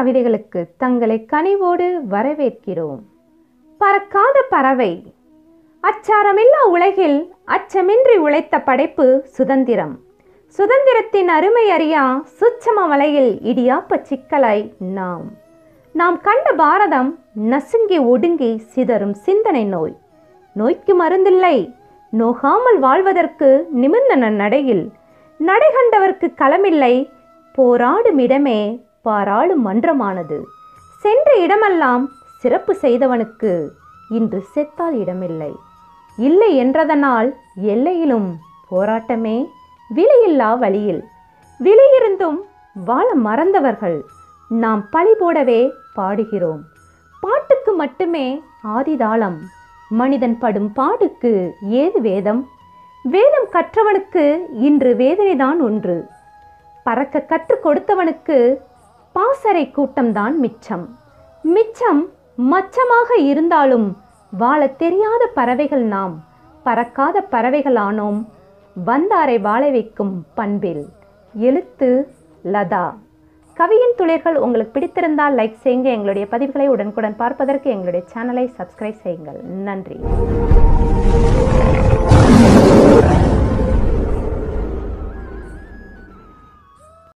கவிதைகளுக்கு தங்களை கனிவோடு வரவேற்கிறோம் பறக்காத பறவை அச்சாரமில்லா உலகில் அச்சமின்றி உழைத்த படைப்பு சுதந்திரம் சுதந்திரத்தின் அருமை அறியா சுச்சம வலையில் இடியாப்ப சிக்கலாய் நாம் நாம் கண்ட பாரதம் நசுங்கி ஒடுங்கி சிதறும் சிந்தனை நோய் நோய்க்கு மருந்தில்லை நோகாமல் வாழ்வதற்கு நிமிர்ந்த நடையில் நடை கண்டவர்க்கு களமில்லை போராடும் இடமே பாராளும் மன்றமானது சென்ற இடமெல்லாம் சிறப்பு செய்தவனுக்கு இன்று செத்தால் இடமில்லை இல்லை என்றதனால் எல்லையிலும் போராட்டமே விலையில்லா வழியில் விலையிருந்தும் வாழ மறந்தவர்கள் நாம் பழி போடவே பாடுகிறோம் பாட்டுக்கு மட்டுமே ஆதிதாளம் மனிதன் படும் பாடுக்கு ஏது வேதம் வேதம் கற்றவனுக்கு இன்று வேதனைதான் ஒன்று பறக்க கற்றுக் கொடுத்தவனுக்கு பாசறை கூட்டம்தான் மிச்சம் மிச்சம் மச்சமாக இருந்தாலும் வாழத் தெரியாத பறவைகள் நாம் பறக்காத பறவைகளானோம் வந்தாரை வாழ வைக்கும் பண்பில் எழுத்து லதா கவியின் துளிர்கள் உங்களுக்கு பிடித்திருந்தால் லைக் செய்யுங்க எங்களுடைய பதிவுகளை உடனுக்குடன் பார்ப்பதற்கு எங்களுடைய சேனலை சப்ஸ்கிரைப் செய்யுங்கள் நன்றி